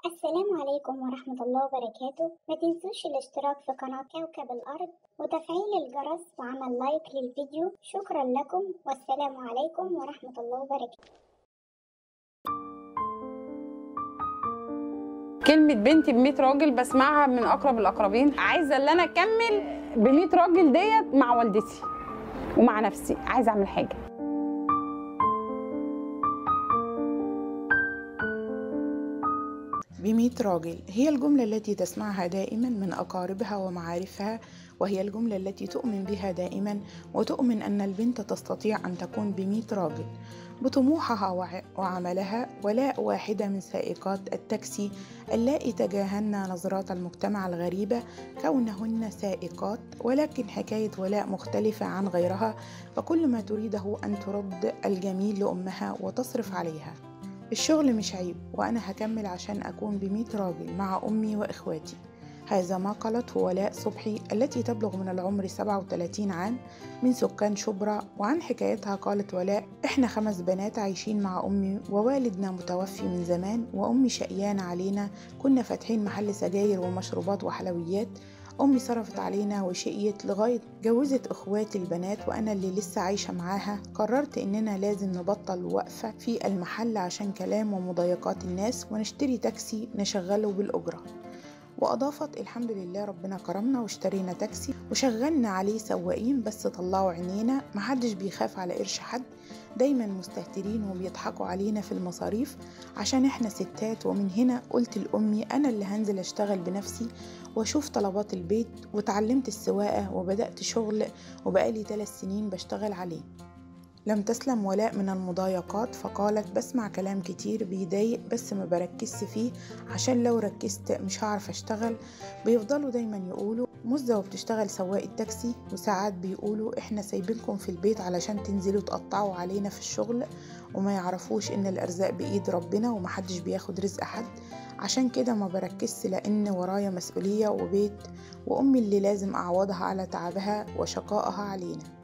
السلام عليكم ورحمة الله وبركاته ما تنسوش الاشتراك في قناة كوكب الأرض وتفعيل الجرس وعمل لايك للفيديو شكرا لكم والسلام عليكم ورحمة الله وبركاته كلمة بنتي ب راجل بسمعها من أقرب الأقربين عايزة اللي أنا أكمل ب راجل ديت مع والدتي ومع نفسي عايزة أعمل حاجة بمية راجل هي الجملة التي تسمعها دائما من أقاربها ومعارفها وهي الجملة التي تؤمن بها دائما وتؤمن أن البنت تستطيع أن تكون بمية راجل بطموحها وعملها ولاء واحدة من سائقات التاكسي اللائي تجاهلن نظرات المجتمع الغريبة كونهن سائقات ولكن حكاية ولاء مختلفة عن غيرها فكل ما تريده أن ترد الجميل لأمها وتصرف عليها الشغل مش عيب وأنا هكمل عشان أكون بمية راجل مع أمي وإخواتي هذا ما قالته ولاء صبحي التي تبلغ من العمر 37 عام من سكان شبرا وعن حكايتها قالت ولاء احنا خمس بنات عايشين مع امي ووالدنا متوفي من زمان وامي شقيانة علينا كنا فاتحين محل سجاير ومشروبات وحلويات أمي صرفت علينا وشقيت لغاية جوزت إخواتي البنات وأنا اللي لسه عايشة معاها قررت إننا لازم نبطل وقفة في المحل عشان كلام ومضايقات الناس ونشتري تاكسي نشغله بالأجرة وأضافت الحمد لله ربنا كرمنا واشترينا تاكسي وشغلنا عليه سواقين بس طلعوا عينينا محدش بيخاف على قرش حد دايما مستهترين وبيضحكوا علينا في المصاريف عشان احنا ستات ومن هنا قلت لأمي أنا اللي هنزل أشتغل بنفسي وأشوف طلبات البيت وتعلمت السواقة وبدأت شغل وبقالي ثلاث سنين بشتغل عليه لم تسلم ولاء من المضايقات فقالت بسمع كلام كتير بيضايق بس ما بركزش فيه عشان لو ركزت مش هعرف اشتغل بيفضلوا دايما يقولوا مزة وبتشتغل سواق التاكسي وساعات بيقولوا احنا سايبينكم في البيت علشان تنزلوا تقطعوا علينا في الشغل وما يعرفوش ان الارزاق بايد ربنا ومحدش بياخد رزق حد عشان كده ما بركزش لان ورايا مسؤولية وبيت وامي اللي لازم اعوضها على تعبها وشقائها علينا